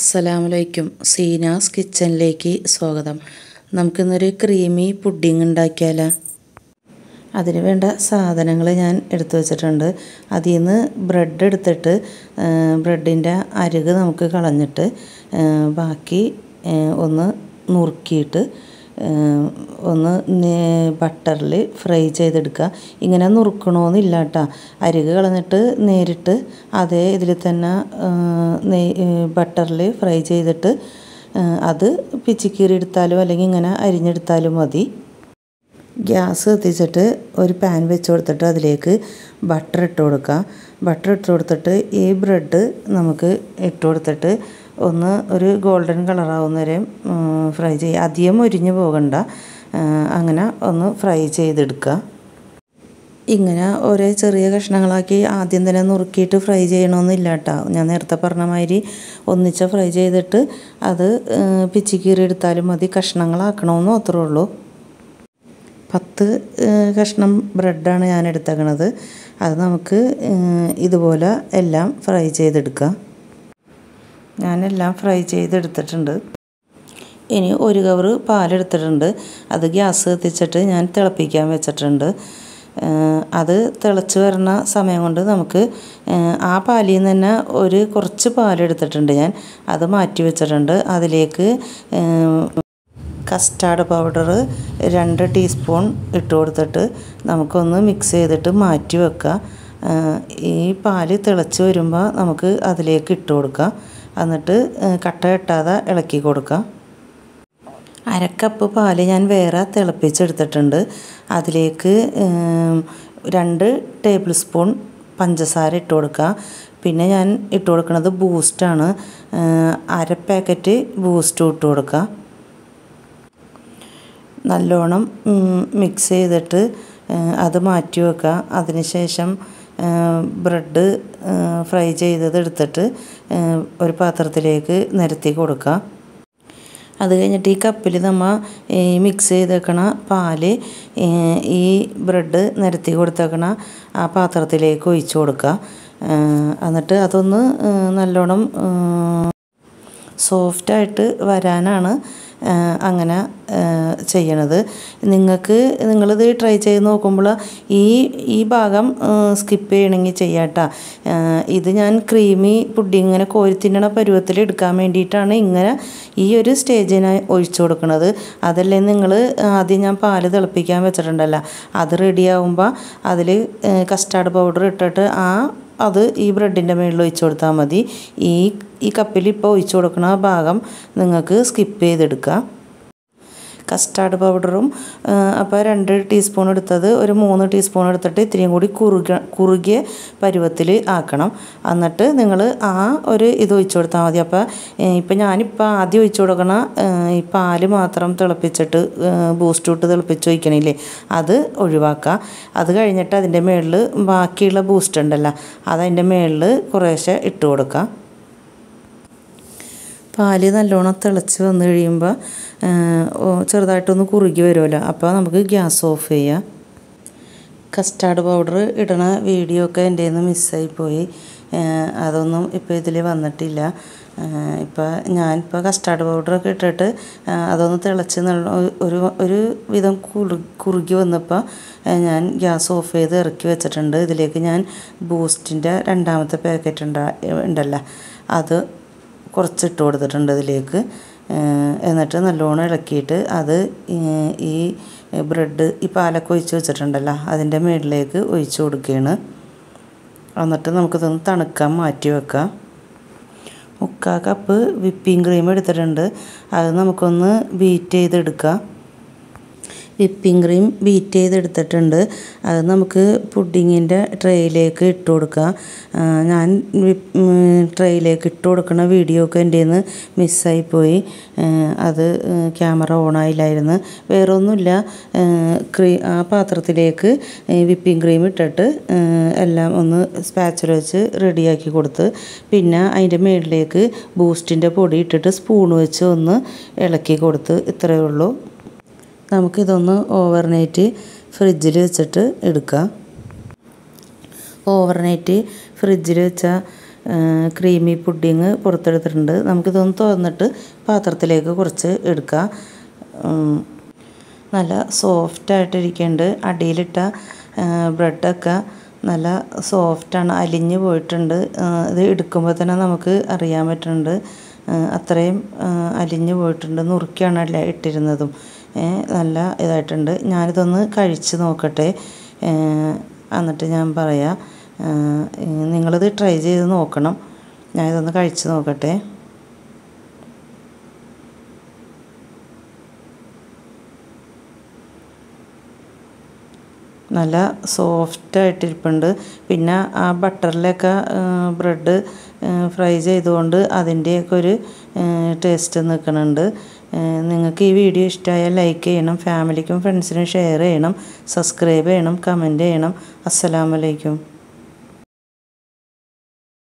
അസ്സലാമലൈക്കും സീനാസ് കിച്ചണിലേക്ക് സ്വാഗതം നമുക്കിന്നൊരു ക്രീമി പുഡിംഗ് ഉണ്ടാക്കിയാലോ അതിന് വേണ്ട സാധനങ്ങൾ ഞാൻ എടുത്തു വച്ചിട്ടുണ്ട് അതിൽ നിന്ന് ബ്രെഡ് എടുത്തിട്ട് ബ്രെഡിൻ്റെ അരുക് നമുക്ക് കളഞ്ഞിട്ട് ബാക്കി ഒന്ന് നുറുക്കിയിട്ട് ഒന്ന് ബട്ടറിൽ ഫ്രൈ ചെയ്തെടുക്കുക ഇങ്ങനെ നുറുക്കണമെന്നില്ല കേട്ടോ അരുക് കളഞ്ഞിട്ട് നേരിട്ട് അതേ ഇതിൽ തന്നെ ബട്ടറിൽ ഫ്രൈ ചെയ്തിട്ട് അത് പിച്ചിക്കീറി എടുത്താലും അല്ലെങ്കിൽ ഇങ്ങനെ അരിഞ്ഞെടുത്താലും മതി ഗ്യാസ് കത്തിച്ചിട്ട് ഒരു പാൻ വെച്ച് കൊടുത്തിട്ട് അതിലേക്ക് ബട്ടർ ഇട്ട് കൊടുക്കുക ബട്ടർ ഇട്ട് കൊടുത്തിട്ട് ഈ ബ്രെഡ് നമുക്ക് ഇട്ട് കൊടുത്തിട്ട് ഒന്ന് ഒരു ഗോൾഡൻ കളറാവുന്ന വരെ ഫ്രൈ ചെയ്യുക അധികം മുരിഞ്ഞു പോകണ്ട അങ്ങനെ ഒന്ന് ഫ്രൈ ചെയ്തെടുക്കുക ഇങ്ങനെ ഒരേ ചെറിയ കഷ്ണങ്ങളാക്കി ആദ്യം തന്നെ നുറുക്കിയിട്ട് ഫ്രൈ ചെയ്യണമെന്നില്ല കേട്ടോ ഞാൻ നേരത്തെ പറഞ്ഞ മാതിരി ഒന്നിച്ച് ഫ്രൈ ചെയ്തിട്ട് അത് പിച്ചിക്കീറി എടുത്താലും മതി കഷ്ണങ്ങളാക്കണമെന്ന് മാത്രമേ ഉള്ളൂ പത്ത് കഷ്ണം ബ്രെഡാണ് ഞാൻ എടുത്തേക്കണത് അത് നമുക്ക് ഇതുപോലെ എല്ലാം ഫ്രൈ ചെയ്തെടുക്കാം ഞാനെല്ലാം ഫ്രൈ ചെയ്തെടുത്തിട്ടുണ്ട് ഇനി ഒരു കവർ പാലെടുത്തിട്ടുണ്ട് അത് ഗ്യാസ് കത്തിച്ചിട്ട് ഞാൻ തിളപ്പിക്കാൻ വെച്ചിട്ടുണ്ട് അത് തിളച്ച് വരുന്ന സമയം കൊണ്ട് നമുക്ക് ആ പാലിൽ നിന്ന് തന്നെ ഒരു കുറച്ച് പാലെടുത്തിട്ടുണ്ട് ഞാൻ അത് മാറ്റി വെച്ചിട്ടുണ്ട് അതിലേക്ക് കസ്റ്റാർഡ് പൗഡർ രണ്ട് ടീസ്പൂൺ ഇട്ട് കൊടുത്തിട്ട് നമുക്കൊന്ന് മിക്സ് ചെയ്തിട്ട് മാറ്റി വെക്കുക ഈ പാല് തിളച്ച് വരുമ്പോൾ നമുക്ക് അതിലേക്ക് ഇട്ട് കൊടുക്കാം എന്നിട്ട് കട്ട കെട്ടാതെ ഇളക്കി കൊടുക്കാം അരക്കപ്പ് പാല് ഞാൻ വേറെ തിളപ്പിച്ചെടുത്തിട്ടുണ്ട് അതിലേക്ക് രണ്ട് ടേബിൾ സ്പൂൺ പഞ്ചസാര ഇട്ട് കൊടുക്കുക പിന്നെ ഞാൻ ഇട്ട് കൊടുക്കുന്നത് ബൂസ്റ്റാണ് അര പാക്കറ്റ് ബൂസ്റ്റ് ഇട്ട് കൊടുക്കുക നല്ലോണം മിക്സ് ചെയ്തിട്ട് അത് മാറ്റി വെക്കുക അതിനുശേഷം ബ്രെഡ് ഫ്രൈ ചെയ്തത് എടുത്തിട്ട് ഒരു പാത്രത്തിലേക്ക് നിരത്തി കൊടുക്കുക അത് കഴിഞ്ഞിട്ട് ഈ കപ്പിൽ നമ്മൾ ഈ മിക്സ് ചെയ്തേക്കണ പാല് ഈ ബ്രെഡ് നിരത്തി കൊടുത്തേക്കണ ആ പാത്രത്തിലേക്ക് ഒഴിച്ചു കൊടുക്കുക എന്നിട്ട് അതൊന്ന് നല്ലോണം സോഫ്റ്റായിട്ട് വരാനാണ് അങ്ങനെ ചെയ്യണത് നിങ്ങൾക്ക് നിങ്ങളിത് ട്രൈ ചെയ്ത് നോക്കുമ്പോൾ ഈ ഈ ഭാഗം സ്കിപ്പ് ചെയ്യണമെങ്കിൽ ചെയ്യാട്ടോ ഇത് ഞാൻ ക്രീമി പുഡിങ് ഇങ്ങനെ കോരി തിന്നണ പരുവത്തിൽ എടുക്കാൻ വേണ്ടിയിട്ടാണ് ഇങ്ങനെ ഈ ഒരു സ്റ്റേജിന് ഒഴിച്ചു കൊടുക്കുന്നത് അതല്ലേ നിങ്ങൾ ആദ്യം ഞാൻ പാല് തിളപ്പിക്കാൻ വെച്ചിട്ടുണ്ടല്ലോ അത് റെഡിയാവുമ്പോൾ അതിൽ കസ്റ്റാർഡ് പൗഡർ ഇട്ടിട്ട് ആ അത് ഈ ബ്രെഡിൻ്റെ മുകളിൽ ഒഴിച്ചു കൊടുത്താൽ മതി ഈ ഈ കപ്പിൽ ഇപ്പോൾ ഒഴിച്ചു കൊടുക്കുന്ന ഭാഗം നിങ്ങൾക്ക് സ്കിപ്പ് ചെയ്തെടുക്കാം കസ്റ്റാർഡ് പൗഡറും അപ്പോൾ രണ്ട് ടീസ്പൂൺ എടുത്തത് ഒരു മൂന്ന് ടീസ്പൂൺ എടുത്തിട്ട് ഇത്രയും കൂടി കുറുക കുറുകിയ പരുവത്തിൽ ആക്കണം എന്നിട്ട് നിങ്ങൾ ആ ഒരു ഇത് ഒഴിച്ചു കൊടുത്താൽ മതി അപ്പോൾ ഇപ്പം ഞാനിപ്പോൾ ആദ്യം ഒഴിച്ചു കൊടുക്കണ ഈ പാല് മാത്രം തിളപ്പിച്ചിട്ട് ബൂസ്റ്റ് ഇട്ട് തിളപ്പിച്ച് ഒഴിക്കണില്ലേ അത് ഒഴിവാക്കുക അത് കഴിഞ്ഞിട്ട് അതിൻ്റെ മുകളിൽ ബാക്കിയുള്ള ബൂസ്റ്റ് ഉണ്ടല്ലോ അതതിൻ്റെ മുകളിൽ കുറേശ്ശെ ഇട്ട് കൊടുക്കുക പാല് നല്ലോണം തിളച്ച് വന്നു കഴിയുമ്പോൾ ചെറുതായിട്ടൊന്ന് കുറുകി വരുമല്ലോ അപ്പോൾ നമുക്ക് ഗ്യാസ് ഓഫ് ചെയ്യാം കസ്റ്റാർഡ് പൗഡർ ഇടണ വീഡിയോ ഒക്കെ എൻ്റെ നിന്ന് മിസ്സായിപ്പോയി അതൊന്നും ഇപ്പോൾ ഇതിൽ വന്നിട്ടില്ല ഇപ്പോൾ ഞാനിപ്പോൾ കസ്റ്റാർഡ് പൗഡറൊക്കെ ഇട്ടിട്ട് അതൊന്ന് തിളച്ച് ഒരു ഒരു വിധം കുറു കുറുകി വന്നപ്പോൾ ഞാൻ ഗ്യാസ് ഓഫ് ചെയ്ത് ഇറക്കി വെച്ചിട്ടുണ്ട് ഇതിലേക്ക് ഞാൻ ബൂസ്റ്റിൻ്റെ രണ്ടാമത്തെ പാക്കറ്റ് ഉണ്ടാ ഉണ്ടല്ലോ അത് കുറച്ചിട്ട് കൊടുത്തിട്ടുണ്ട് ഇതിലേക്ക് എന്നിട്ട് നല്ലോണം ഇളക്കിയിട്ട് അത് ഈ ബ്രെഡ് ഈ പാലൊക്കെ ഒഴിച്ച് വെച്ചിട്ടുണ്ടല്ലോ അതിൻ്റെ മുകളിലേക്ക് ഒഴിച്ച് കൊടുക്കുകയാണ് എന്നിട്ട് നമുക്കിതൊന്ന് തണുക്കാൻ മാറ്റി വെക്കാം മുക്കാൽ കപ്പ് വിപ്പിംഗ് ക്രീം എടുത്തിട്ടുണ്ട് അത് നമുക്കൊന്ന് ബീറ്റ് ചെയ്തെടുക്കാം വിപ്പിംഗ് ക്രീം ബീറ്റ് ചെയ്തെടുത്തിട്ടുണ്ട് അത് നമുക്ക് പുഡിങ്ങിൻ്റെ ട്രേയിലേക്ക് ഇട്ട് കൊടുക്കാം ഞാൻ ട്രേയിലേക്ക് ഇട്ട് കൊടുക്കുന്ന വീഡിയോ ഒക്കെ എൻ്റെ നിന്ന് മിസ്സായിപ്പോയി അത് ക്യാമറ ഓണായില്ലായിരുന്നു വേറെ ഒന്നുമില്ല ക്രീ ആ പാത്രത്തിലേക്ക് വിപ്പിംഗ് ക്രീം ഇട്ടിട്ട് എല്ലാം ഒന്ന് സ്പാച്ചുല വെച്ച് റെഡിയാക്കി കൊടുത്ത് പിന്നെ അതിൻ്റെ മുകളിലേക്ക് ബൂസ്റ്റിൻ്റെ പൊടി ഇട്ടിട്ട് സ്പൂൺ വെച്ച് ഒന്ന് ഇളക്കി കൊടുത്ത് ഇത്രയേ ഉള്ളൂ നമുക്കിതൊന്ന് ഓവർനൈറ്റ് ഫ്രിഡ്ജിൽ വെച്ചിട്ട് എടുക്കാം ഓവർനൈറ്റ് ഫ്രിഡ്ജിൽ വെച്ചാൽ ക്രീമി പുഡിങ് പുറത്തെടുത്തിട്ടുണ്ട് നമുക്കിതൊന്ന് തുറന്നിട്ട് പാത്രത്തിലേക്ക് കുറച്ച് എടുക്കാം ഉം, നല്ല സോഫ്റ്റായിട്ടിരിക്കുന്നുണ്ട് അടിയിലിട്ട ബ്രെഡൊക്കെ നല്ല സോഫ്റ്റാണ് അലിഞ്ഞ് പോയിട്ടുണ്ട് ആ, ഇത് എടുക്കുമ്പോൾ തന്നെ നമുക്ക് അറിയാൻ പറ്റുന്നുണ്ട് ആ, അത്രയും ആ, അലിഞ്ഞ് പോയിട്ടുണ്ട് നുറുക്കിയാണ് അല്ല ഇട്ടിരുന്നതും ഏ, നല്ല ഇതായിട്ടുണ്ട് ഞാനിതൊന്ന് കഴിച്ച് നോക്കട്ടെ ഏ, എന്നിട്ട് ഞാൻ പറയാം ആ, നിങ്ങളിത് ട്രൈ ചെയ്ത് നോക്കണം ഞാനിതൊന്ന് കഴിച്ച് നോക്കട്ടെ നല്ല സോഫ്റ്റായിട്ടിരിപ്പുണ്ട് പിന്നെ ആ ബട്ടറിലൊക്കെ ബ്രെഡ് ഫ്രൈ ചെയ്തുകൊണ്ട് അതിൻ്റെയൊക്കെ ഒരു ടേസ്റ്റ് നിൽക്കുന്നുണ്ട് നിങ്ങൾക്ക് ഈ വീഡിയോ ഇഷ്ടമായാൽ ലൈക്ക് ചെയ്യണം ഫാമിലിക്കും ഫ്രണ്ട്സിനും ഷെയർ ചെയ്യണം സബ്സ്ക്രൈബ് ചെയ്യണം കമൻറ്റ് ചെയ്യണം അസ്സലാമലൈക്കും